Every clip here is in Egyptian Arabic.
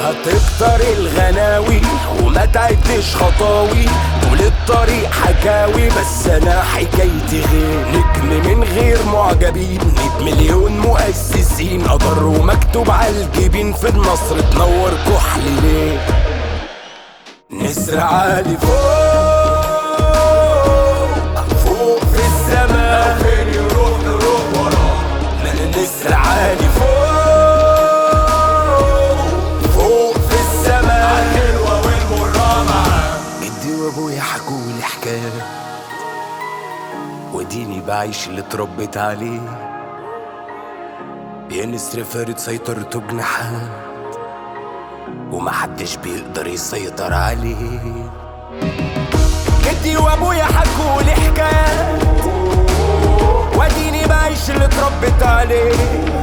هتكتر الغناوي وما تعدش خطاوي طول الطريق حكاوي بس انا حكايتي غير نجم من غير معجبين مية مليون مؤسسين قدر ومكتوب على الجبين في النصر تنور كحل ليه نسر عالي فوق فوق في السماء فين يروح نروح وراه نسر عالي فوق فوق في السماء الحلوة والمرة معاه جدي وابويا حكولي حكاية وديني بعيش اللي اتربيت عليه يا نسر فارد سيطرته جناحات ومحدش بيقدر يسيطر عليه جدي وابويا حكولي حكايات واديني بعيش اللي اتربيت عليه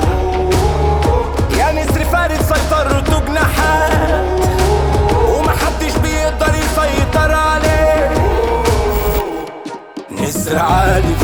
يا نسر فارد سيطرته جناحات ومحدش بيقدر يسيطر عليه نسر عالي